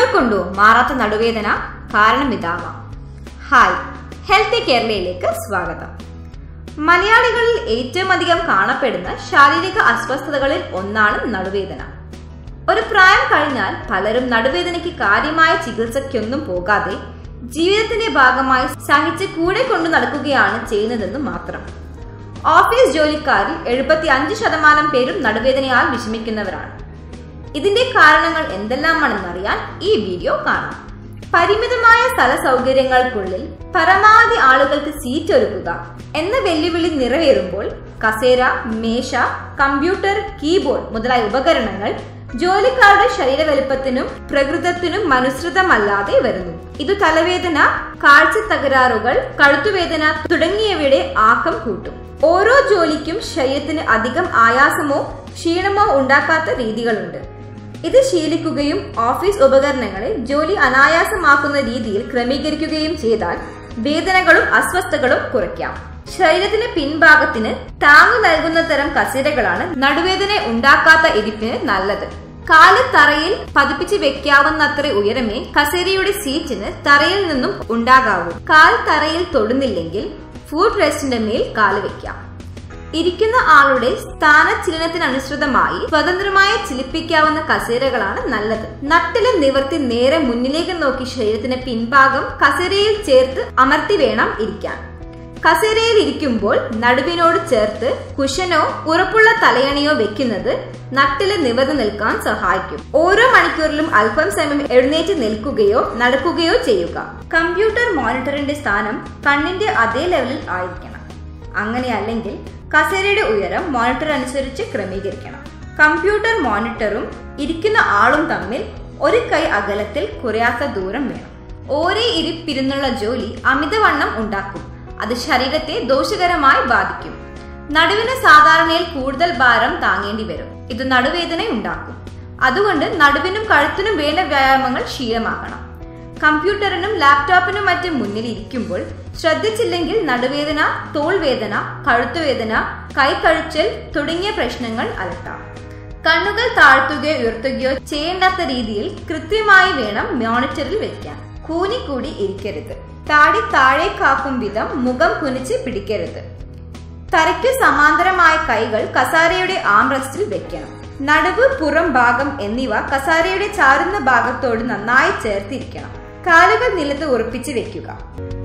വർഷങ്ങൾ കൊണ്ടോ മാറാത്ത നടുവേദന കാരണം ഇതാവാം ഹായ് ഹെൽത്തി കേരളയിലേക്ക് സ്വാഗതം മലയാളികളിൽ ഏറ്റവും അധികം കാണപ്പെടുന്ന ശാരീരിക അസ്വസ്ഥതകളിൽ ഒന്നാണ് നടുവേദന ഒരു പ്രായം കഴിഞ്ഞാൽ പലരും നടുവേദനയ്ക്ക് കാര്യമായ ചികിത്സയ്ക്കൊന്നും പോകാതെ ജീവിതത്തിന്റെ ഭാഗമായി സഹിച്ച് കൂടെ കൊണ്ടു നടക്കുകയാണ് ചെയ്യുന്നതെന്ന് മാത്രം ഓഫീസ് ജോലിക്കാരിൽ എഴുപത്തി അഞ്ച് ശതമാനം പേരും നടുവേദനയാൽ വിഷമിക്കുന്നവരാണ് ഇതിന്റെ കാരണങ്ങൾ എന്തെല്ലാമാണെന്നറിയാൻ ഈ വീഡിയോ കാണാം പരിമിതമായ സ്ഥല സൗകര്യങ്ങൾക്കുള്ളിൽ പരമാവധി ആളുകൾക്ക് സീറ്റ് ഒരുക്കുക എന്ന വെല്ലുവിളി നിറവേറുമ്പോൾ കസേര മേശ കമ്പ്യൂട്ടർ കീബോർഡ് മുതലായ ഉപകരണങ്ങൾ ജോലിക്കാരുടെ ശരീര വലുപ്പത്തിനും പ്രകൃതത്തിനും മനുസൃതമല്ലാതെ വരുന്നു ഇത് തലവേദന കാഴ്ച തകരാറുകൾ കഴുത്തുവേദന തുടങ്ങിയവയുടെ ആക്കം കൂട്ടും ഓരോ ജോലിക്കും ശരീരത്തിന് അധികം ആയാസമോ ക്ഷീണമോ ഉണ്ടാക്കാത്ത രീതികളുണ്ട് ഇത് ശീലിക്കുകയും ഓഫീസ് ഉപകരണങ്ങളെ ജോലി അനായാസമാക്കുന്ന രീതിയിൽ ക്രമീകരിക്കുകയും ചെയ്താൽ വേദനകളും അസ്വസ്ഥതകളും കുറയ്ക്കാം ശരീരത്തിന് പിൻഭാഗത്തിന് താങ്ങു നൽകുന്ന തരം കസേരകളാണ് നടുവേദന ഉണ്ടാക്കാത്ത ഇരിപ്പിന് നല്ലത് കാല് തറയിൽ പതിപ്പിച്ച് വെക്കാവുന്നത്ര ഉയരമേ കസേരയുടെ സീറ്റിന് തറയിൽ നിന്നും ഉണ്ടാകാവൂ കാൽ തറയിൽ തൊടുന്നില്ലെങ്കിൽ ഫുഡ് റെസ്റ്റിന്റെ മേൽ കാല് വെക്കാം ഇരിക്കുന്ന ആളുടെ സ്ഥാനചലനത്തിനനുസൃതമായി സ്വതന്ത്രമായി ചിലിപ്പിക്കാവുന്ന കസേരകളാണ് നല്ലത് നട്ടിലെ നിവർത്തി നേരെ മുന്നിലേക്ക് നോക്കി ശരീരത്തിന്റെ പിൻഭാഗം കസേരയിൽ ചേർത്ത് അമർത്തി വേണം ഇരിക്കാൻ കസേരയിൽ ഇരിക്കുമ്പോൾ നടുവിനോട് ചേർത്ത് കുഷനോ ഉറപ്പുള്ള തലയണിയോ വെക്കുന്നത് നട്ടില് നിവർന്നു നിൽക്കാൻ സഹായിക്കും ഓരോ മണിക്കൂറിലും അല്പം സമയം എഴുന്നേറ്റ് നിൽക്കുകയോ നടക്കുകയോ ചെയ്യുക കമ്പ്യൂട്ടർ മോണിറ്ററിന്റെ സ്ഥാനം കണ്ണിന്റെ അതേ ലെവലിൽ ആയിരിക്കണം അങ്ങനെയല്ലെങ്കിൽ കസേരയുടെ ഉയരം മോണിറ്റർ അനുസരിച്ച് ക്രമീകരിക്കണം കമ്പ്യൂട്ടർ മോണിറ്ററും ഇരിക്കുന്ന ആളും തമ്മിൽ ഒരു കൈ അകലത്തിൽ കുറയാത്ത ദൂരം വേണം ഓരേ ഇരിപ്പിരുന്നുള്ള ജോലി അമിതവണ്ണം ഉണ്ടാക്കും അത് ശരീരത്തെ ദോഷകരമായി ബാധിക്കും നടുവിന് സാധാരണയിൽ കൂടുതൽ ഭാരം താങ്ങേണ്ടി വരും ഇത് നടുവേദന ഉണ്ടാക്കും അതുകൊണ്ട് നടുവിനും കഴുത്തിനും വേണ്ട വ്യായാമങ്ങൾ ശീലമാക്കണം കമ്പ്യൂട്ടറിനും ലാപ്ടോപ്പിനും മറ്റും മുന്നിൽ ഇരിക്കുമ്പോൾ ശ്രദ്ധിച്ചില്ലെങ്കിൽ നടുവേദന തോൾവേദന കഴുത്തുവേദന കൈക്കഴിച്ചൽ തുടങ്ങിയ പ്രശ്നങ്ങൾ അലട്ടാം കണ്ണുകൾ താഴ്ത്തുകയോ ഉയർത്തുകയോ ചെയ്യേണ്ടാത്ത രീതിയിൽ കൃത്യമായി വേണം മോണിറ്ററിൽ വെക്കാൻ കൂനിക്കൂടി ഇരിക്കരുത് താടി താഴേക്കാക്കും വിധം മുഖം കുനിച്ച് പിടിക്കരുത് തറയ്ക്ക് സമാന്തരമായ കൈകൾ കസാരയുടെ ആംറസ്റ്റിൽ വെക്കണം നടുവ് പുറം ഭാഗം എന്നിവ കസാരയുടെ ചാരുന്ന ഭാഗത്തോട് നന്നായി ചേർത്തിരിക്കണം കാലുകൾ നിലത്ത് ഉറപ്പിച്ച് വെക്കുക